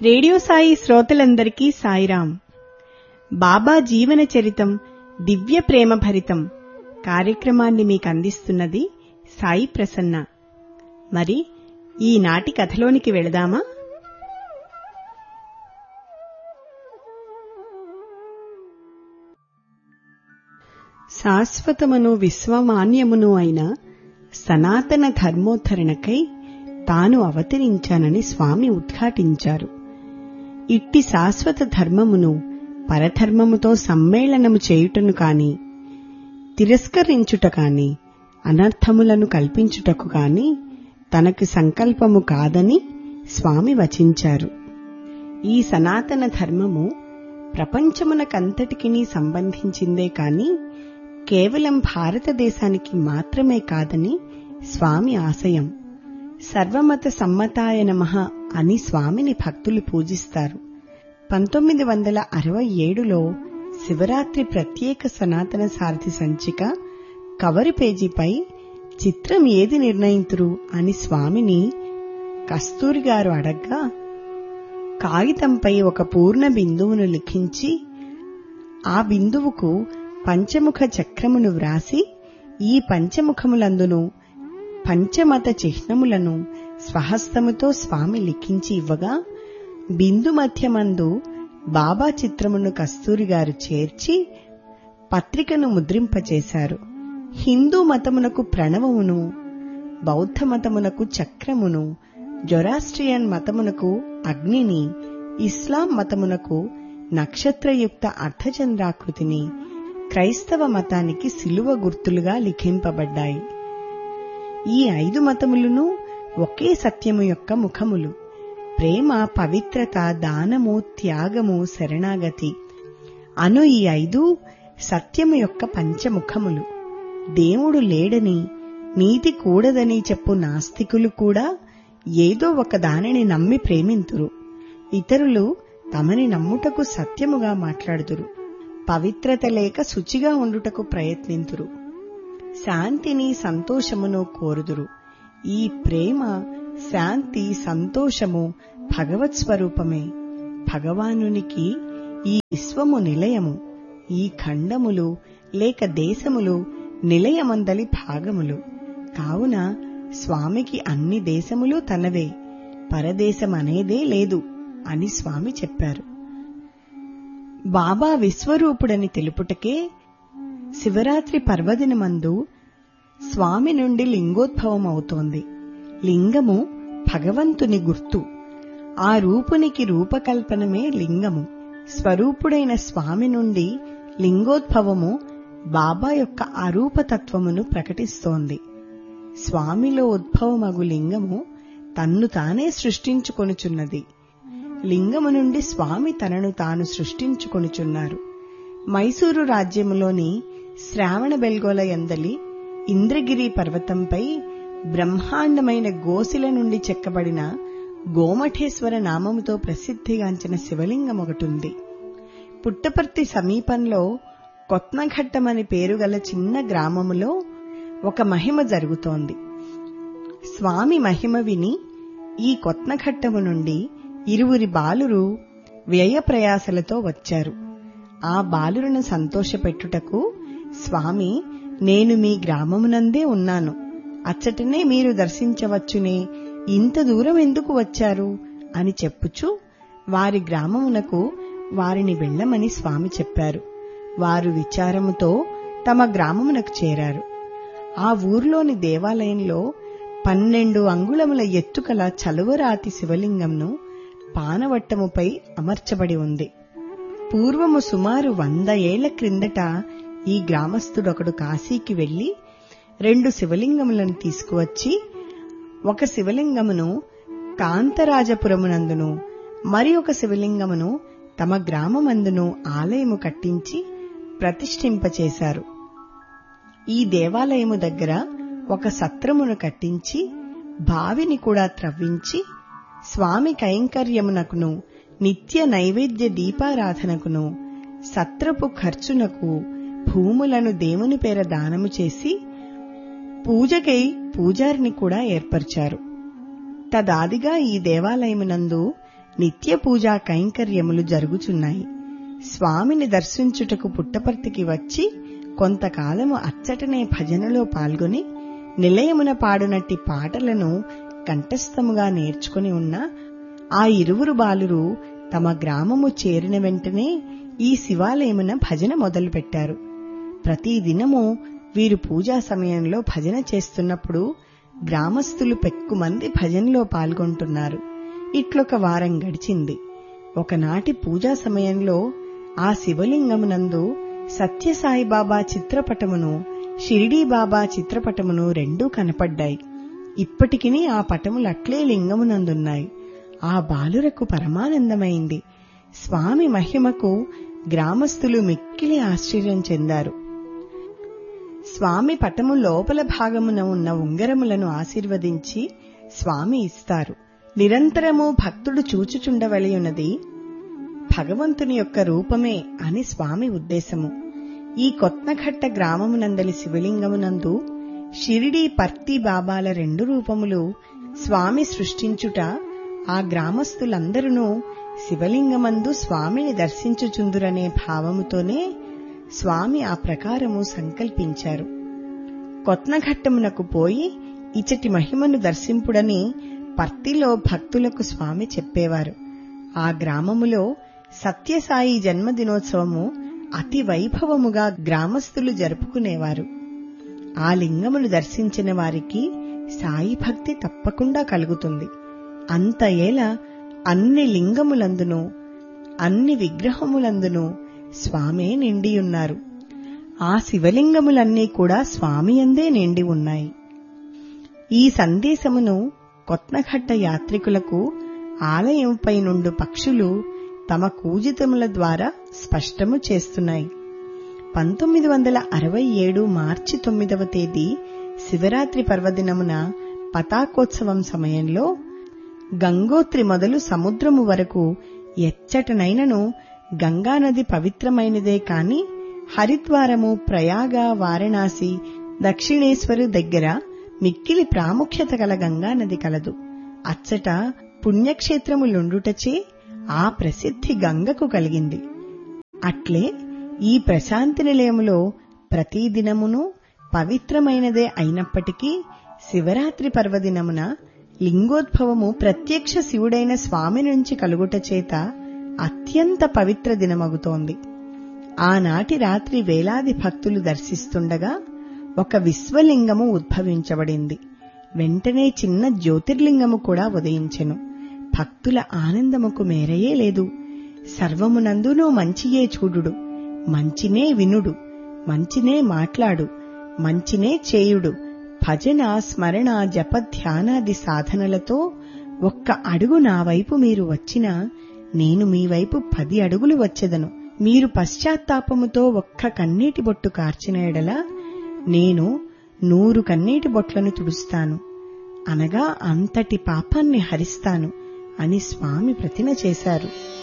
radio Sai శ్రోతలందరికీ సాయిరాం బాబా జీవన చరితం దివ్య ప్రేమ భరితం కార్యక్రమాన్ని మీకు అందిస్తున్నది సాయి ప్రసన్న మరి ఈనాటి కథలోనికి వెళదామా శాశ్వతమును విశ్వమాన్యమును అయిన సనాతన ధర్మోద్ధరణకై తాను అవతరించానని స్వామి ఉద్ఘాటించారు ఇట్టి శాశ్వత ధర్మమును పరధర్మముతో సమ్మేళనము చేయుటను కాని తిరస్కరించుట కాని అనర్థములను కల్పించుటకు కాని తనకు సంకల్పము కాదని స్వామి వచించారు ఈ సనాతన ధర్మము ప్రపంచమునకంతటికి సంబంధించిందే కాని కేవలం భారతదేశానికి మాత్రమే కాదని స్వామి ఆశయం సర్వమత సమ్మతాయ నమః అని స్వామిని భక్తులు పూజిస్తారు పంతొమ్మిది వందల అరవై ఏడులో శివరాత్రి ప్రత్యేక సనాతన సారథి సంచిక కవరు పేజీపై చిత్రం ఏది నిర్ణయింతురు అని స్వామిని కస్తూరి గారు అడగ్గా కాగితంపై ఒక పూర్ణ బిందువును లిఖించి ఆ బిందువుకు పంచముఖ చక్రమును వ్రాసి ఈ పంచముఖములందును పంచమత చిహ్నములను స్వహస్తముతో స్వామి లిఖించి ఇవ్వగా బిందు మధ్యమందు బాబా చిత్రమును కస్తూరి గారు చేర్చి పత్రికను ముద్రింపచేశారు హిందూ మతమునకు ప్రణవమును బౌద్ధ మతమునకు చక్రమును జొరాస్ట్రియన్ మతమునకు అగ్నిని ఇస్లాం మతమునకు నక్షత్రయుక్త అర్ధచంద్రాకృతిని క్రైస్తవ మతానికి శిలువ గుర్తులుగా లిఖింపబడ్డాయి ఈ ఐదు మతములను ఒకే సత్యము యొక్క ముఖములు ప్రేమ పవిత్రత దానము త్యాగము శరణాగతి అను ఈ ఐదు సత్యము యొక్క పంచముఖములు దేవుడు లేడని నీతి కూడదని చెప్పు నాస్తికులు కూడా ఏదో ఒక దానిని నమ్మి ప్రేమింతురు ఇతరులు తమని నమ్ముటకు సత్యముగా మాట్లాడుదురు పవిత్రత లేక శుచిగా ఉండుటకు ప్రయత్నింతురు శాంతిని సంతోషమును కోరుదురు ఈ ప్రేమ శాంతి సంతోషము భగవత్ స్వరూపమే భగవానునికి ఈ విశ్వము నిలయము ఈ ఖండములు లేక దేశములు నిలయమందలి భాగములు కావున స్వామికి అన్ని దేశములు తనవే పరదేశమనేదే లేదు అని స్వామి చెప్పారు బాబా విశ్వరూపుడని తెలుపుటకే శివరాత్రి పర్వదినమందు స్వామి నుండి లింగోద్భవం అవుతోంది లింగము భగవంతుని గుర్తు ఆ రూపునికి రూపకల్పనమే లింగము స్వరూపుడైన స్వామి నుండి లింగోద్భవము బాబా యొక్క అరూపతత్వమును ప్రకటిస్తోంది స్వామిలో ఉద్భవమగు లింగము తన్ను తానే సృష్టించుకొనుచున్నది లింగము నుండి స్వామి తనను తాను సృష్టించుకొనుచున్నారు మైసూరు రాజ్యములోని శ్రావణ బెల్గోల ఎందలి ఇంద్రగిరి పర్వతంపై బ్రహ్మాండమైన గోసిల నుండి చెక్కబడిన గోమఠేశ్వర నామముతో ప్రసిద్ధిగాంచిన శివలింగం ఒకటుంది పుట్టపర్తి సమీపంలో కొత్నఘట్టమని పేరుగల చిన్న గ్రామములో ఒక మహిమ జరుగుతోంది స్వామి మహిమ విని ఈ కొత్నఘట్టము నుండి ఇరువురి బాలురు వ్యయ ప్రయాసలతో వచ్చారు ఆ బాలులను సంతోషపెట్టుటకు స్వామి నేను మీ గ్రామమునందే ఉన్నాను అచ్చటనే మీరు దర్శించవచ్చునే ఇంత దూరం ఎందుకు వచ్చారు అని చెప్పుచు వారి గ్రామమునకు వారిని వెళ్లమని స్వామి చెప్పారు వారు విచారముతో తమ గ్రామమునకు చేరారు ఆ ఊర్లోని దేవాలయంలో పన్నెండు అంగుళముల ఎత్తుకల చలువరాతి శివలింగంను పానవట్టముపై అమర్చబడి ఉంది పూర్వము సుమారు వంద ఏళ్ల క్రిందట ఈ గ్రామస్థుడొకడు కాశీకి వెళ్లి రెండు శివలింగములను తీసుకువచ్చి ఒక శివలింగమును కాంతరాజపురమునందును మరి ఒక శివలింగమును తమ గ్రామమందును ఆలయము కట్టించి ప్రతిష్ఠింపచేశారు ఈ దేవాలయము దగ్గర ఒక సత్రమును కట్టించి బావిని కూడా త్రవ్వించి స్వామి కైంకర్యమునకును నిత్య నైవేద్య దీపారాధనకును సత్రపు ఖర్చునకు భూములను దేవుని పేర దానము చేసి పూజకై పూజారిని కూడా ఏర్పరిచారు తదాదిగా ఈ దేవాలయమునందు నిత్య పూజా కైంకర్యములు జరుగుచున్నాయి స్వామిని దర్శించుటకు పుట్టపర్తికి వచ్చి కొంతకాలము అచ్చటనే భజనలో పాల్గొని నిలయమున పాడునట్టి పాటలను కంఠస్థముగా నేర్చుకుని ఉన్న ఆ ఇరువురు బాలురు తమ గ్రామము చేరిన వెంటనే ఈ శివాలయమున భజన మొదలుపెట్టారు ప్రతి దినము వీరు పూజా సమయంలో భజన చేస్తున్నప్పుడు గ్రామస్తులు పెక్కుమంది భజనలో పాల్గొంటున్నారు ఇట్లొక వారం గడిచింది ఒకనాటి పూజా సమయంలో ఆ శివలింగమునందు సత్యసాయిబాబా చిత్రపటమును షిరిడీ బాబా చిత్రపటమును రెండూ కనపడ్డాయి ఇప్పటికిని ఆ పటములు అట్లే లింగమునందున్నాయి ఆ బాలురకు పరమానందమైంది స్వామి మహిమకు గ్రామస్తులు మిక్కిలి ఆశ్చర్యం చెందారు స్వామి పటము లోపల భాగమున ఉన్న ఉంగరములను ఆశీర్వదించి స్వామి ఇస్తారు నిరంతరము భక్తుడు చూచుచుండవలయున్నది భగవంతుని యొక్క రూపమే అని స్వామి ఉద్దేశము ఈ కొత్నఘట్ట గ్రామమునందలి శివలింగమునందు షిరిడీ పర్తి బాబాల రెండు రూపములు స్వామి సృష్టించుట ఆ గ్రామస్తులందరూ శివలింగమందు స్వామిని దర్శించుచుందురనే భావముతోనే స్వామి ఆ ప్రకారము సంకల్పించారు కొత్నఘట్టమునకు పోయి ఇచటి మహిమను దర్శింపుడని పర్తిలో భక్తులకు స్వామి చెప్పేవారు ఆ గ్రామములో సత్యసాయి జన్మదినోత్సవము అతి వైభవముగా గ్రామస్తులు జరుపుకునేవారు ఆ లింగమును దర్శించిన వారికి సాయి భక్తి తప్పకుండా కలుగుతుంది అంత ఏల అన్ని లింగములందును అన్ని విగ్రహములందును స్వామే నిండియున్నారు ఆ శివలింగములన్నీ కూడా స్వామియందే నిండి ఉన్నాయి ఈ సందేశమును కొత్నఘట్ట యాత్రికులకు ఆలయంపై నుండు పక్షులు తమ కూజితముల ద్వారా స్పష్టము చేస్తున్నాయి పంతొమ్మిది వందల అరవై ఏడు మార్చి తొమ్మిదవ తేదీ శివరాత్రి పర్వదినమున పతాకోత్సవం సమయంలో గంగోత్రి మొదలు సముద్రము వరకు ఎచ్చటనైనను గంగానది పవిత్రమైనదే కాని హరిద్వారము ప్రయాగ వారణాసి దక్షిణేశ్వరు దగ్గర మిక్కిలి ప్రాముఖ్యత గల గంగానది కలదు అచ్చట పుణ్యక్షేత్రములుండుటచే ఆ ప్రసిద్ధి గంగకు కలిగింది అట్లే ఈ ప్రశాంతి నిలయములో ప్రతిదినమును పవిత్రమైనదే అయినప్పటికీ శివరాత్రి పర్వదినమున లింగోద్భవము ప్రత్యక్ష శివుడైన స్వామి నుంచి కలుగుట చేత అత్యంత పవిత్ర దినమగుతోంది ఆనాటి రాత్రి వేలాది భక్తులు దర్శిస్తుండగా ఒక విశ్వలింగము ఉద్భవించబడింది వెంటనే చిన్న జ్యోతిర్లింగము కూడా ఉదయించెను భక్తుల ఆనందముకు మేరయే లేదు సర్వమునందునూ మంచియే చూడుడు మంచినే వినుడు మంచినే మాట్లాడు మంచినే చేయుడు భజన స్మరణ జప ధ్యానాది సాధనలతో ఒక్క అడుగు నా వైపు మీరు వచ్చినా నేను మీ వైపు పది అడుగులు వచ్చెదను మీరు పశ్చాత్తాపముతో ఒక్క కన్నీటి బొట్టు కార్చిన ఎడల నేను నూరు కన్నీటి బొట్లను తుడుస్తాను అనగా అంతటి పాపాన్ని హరిస్తాను అని స్వామి ప్రతిన చేశారు